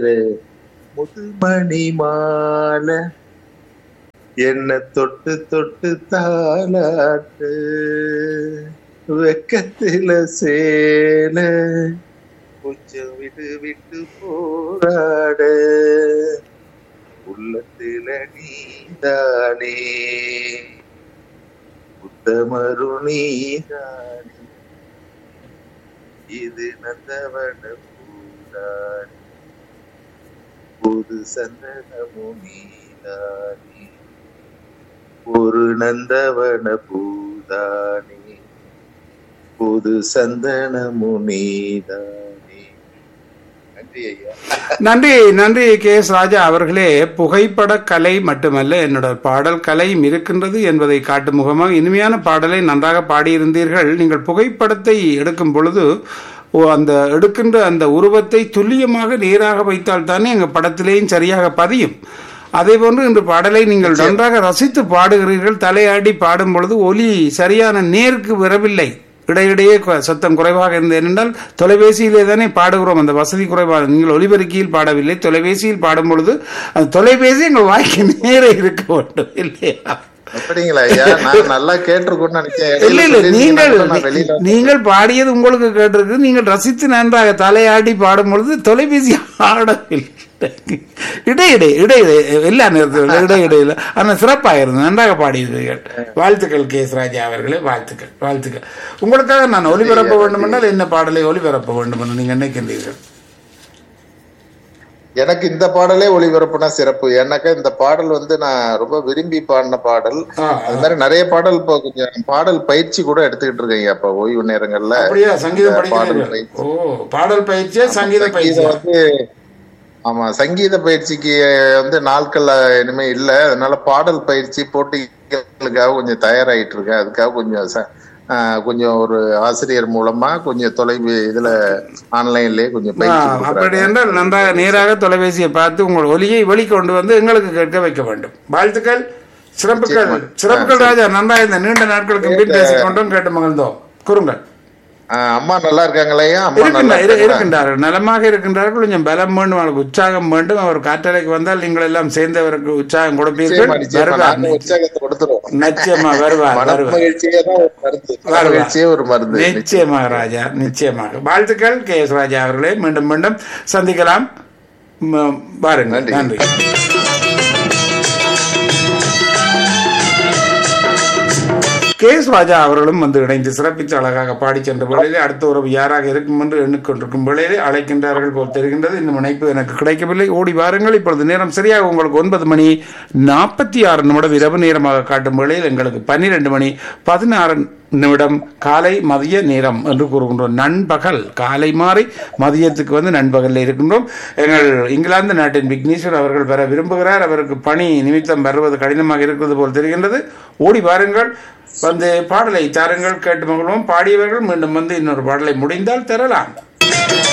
பேரு முதுமணி மாலை என்ன தொட்டு தொட்டு தாளாட்டு வெக்கத்தில சேல கொஞ்சம் விட்டு விட்டு போராட உள்ளத்தில நீதானே உத்தமரு நீதானே இது நந்தவன பூதானே புது சந்தனமும் நீதானே ஒரு நந்தவன பூதானே புது சந்தனமும் நீதானே நன்றி ஐயா நன்றி நன்றி கே எஸ் ராஜா அவர்களே புகைப்பட கலை மட்டுமல்ல என்னோட பாடல் கலையும் இருக்கின்றது என்பதை காட்டும் முகமாக இனிமையான பாடலை நன்றாக பாடியிருந்தீர்கள் நீங்கள் புகைப்படத்தை எடுக்கும் பொழுது ஓ, அந்த எடுக்கின்ற அந்த உருவத்தை துல்லியமாக நேராக வைத்தால் தானே எங்கள் படத்திலேயும் சரியாக பதியும் அதே போன்று இந்த பாடலை நீங்கள் நன்றாக ரசித்து பாடுகிறீர்கள் தலையாடி பாடும் பொழுது ஒலி சரியான நேருக்கு வரவில்லை இடையிடையே கு- சத்தம் குறைவாக இருந்தது ஏனென்றால் தொலைபேசியிலே தானே பாடுகிறோம் அந்த வசதி குறைவாக நீங்கள் ஒலிபெருக்கியில் பாடவில்லை தொலைபேசியில் பாடும் பொழுது அந்த தொலைபேசி எங்கள் வாய்க்கு நேரே இருக்க வேண்டும் இல்லையா அப்படிங்களா ஐயா நான் நல்லா கேட்டிருக்கோன்னு நினைச்சேன் இல்ல இடையில இல்ல சொல்லியிருந்தீங்கன்னா நீங்கள் கூட நான் வெளியில நீங்கள் பாடியது உங்களுக்கு கேட்டிருக்கு நீங்கள் ரசித்து நன்றாக தலையாடி பாடும் பொழுது தொலைபேசி ஆடவில்லை இடையிடை இடையிடை எல்லா நேரத்திலும் இடையிடையில் ஆனால் சிறப்பாக இருந்தது நன்றாக பாடியிருந்தீர்கள் வாழ்த்துக்கள் கே எஸ் ராஜா அவர்களே வாழ்த்துக்கள் வாழ்த்துக்கள் உங்களுக்காக நான் ஒளிபரப்ப வேண்டும் என்றால் என்ன பாடலை ஒளிபரப்ப வேண்டும் என்று நீங்கள் நினைக்கின்றீர்கள் எனக்கு இந்த பாடலே ஒளிபரப்புனா சிறப்பு ஏன்னாக்கா இந்த பாடல் வந்து நான் ரொம்ப விரும்பி பாடின பாடல் ஆ, அது மாதிரி நிறைய பாடல் இப்போ கொஞ்சம் பாடல் பயிற்சி கூட எடுத்துக்கிட்டு இருக்கேன் அப்ப ஓய்வு நேரங்கள்ல அப்படியா சங்கீதம் இந்த பாடல் படிக்கிறீர்கள் பயிற்சி. ஓ பாடல் பயிற்சியா சங்கீத பயிற்சி சங்கீதம் வந்து ஆமா சங்கீத பயிற்சிக்கு வந்து நாட்கள் இனிமே இல்ல அதனால பாடல் பயிற்சி போட்டிகளுக்காக கொஞ்சம் தயாராயிட்டு இருக்கேன் அதுக்காக கொஞ்சம் ச- ஆஹ் கொஞ்சம் ஒரு ஆசிரியர் மூலமா கொஞ்சம் தொலைவு இதுல ஆன்லைன்லயே கொஞ்சம் பயிற்சி ஆ, அப்படி கொடுக்குறாங்க. என்றால் நன்றாக நேராக தொலைபேசியை பார்த்து உங்கள் ஒலியை வெளிக்கொண்டு வந்து எங்களுக்கு கேட்க வைக்க வேண்டும் வாழ்த்துக்கள் சிறப்புகள் நிச்சயமா. சிறப்புகள் ராஜா நன்றாக இந்த நீண்ட நாட்களுக்கு பின் பேசிக்கொண்டும் கேட்டு மகிழ்ந்தோம் கூறுங்கள் ஆஹ் அம்மா நல்லா இருக்காங்களையா அம்மா நல்லா இருக்கின்ற- இரு- இருக்காங்களா? இருக்கின்றார்கள் நலமாக இருக்கின்றார்கள் கொஞ்சம் பலம் வேண்டும் அவருக்கு உற்சாகம் வேண்டும் அவர் காற்றலைக்கு வந்தால் நீங்கள் எல்லாம் சேர்ந்தவருக்கு உற்சாகம் கொடுப்பீர்கள் நிச்சயமா, நிச்சயமா. வருவார் நாங்க உற்சாகத்தை கொடுத்துருவோம் நிச்சயமா வருவார் மன வருவார் மகிழ்ச்சியே தான் ஒரு மருந்து மன வருவார். மகிழ்ச்சியே ஒரு மருந்து நிச்சயமாக ராஜா நிச்சயமாக வாழ்த்துக்கள் கே எஸ் ராஜா அவர்களே மீண்டும் மீண்டும் சந்திக்கலாம் ம- வாருங்கள் நன்றி. நன்றி கே எஸ் ராஜா அவர்களும் வந்து இணைந்து சிறப்பித்து அழகாக பாடி சென்ற வேளையிலே அடுத்த உறவு யாராக இருக்கும் என்று எண்ணிக்கொண்டிருக்கும் வேளையிலே அழைக்கின்றார்கள் போல் தெரிகின்றது இந்த இணைப்பு எனக்கு கிடைக்கவில்லை ஓடி வாருங்கள் இப்பொழுது நேரம் சரியாக உங்களுக்கு ஒன்பது மணி நாற்பத்தி ஆறு நிமிடம் இரவு நேரமாக காட்டும் வேளையில் எங்களுக்கு பன்னிரண்டு மணி பதினாறு நிமிடம் காலை மதிய நேரம் என்று கூறுகின்றோம் நண்பகல் காலை மாறி மதியத்துக்கு வந்து நண்பகலில் இருக்கின்றோம் எங்கள் இங்கிலாந்து நாட்டின் விக்னேஸ்வர் அவர்கள் பெற விரும்புகிறார் அவருக்கு பணி நிமித்தம் வருவது கடினமாக இருக்கிறது போல் தெரிகின்றது ஓடி வாருங்கள் வந்து பாடலை தாருங்கள் கேட்டு மகிழ்வோம் பாடியவர்கள் மீண்டும் வந்து இன்னொரு பாடலை முடிந்தால் தரலாம்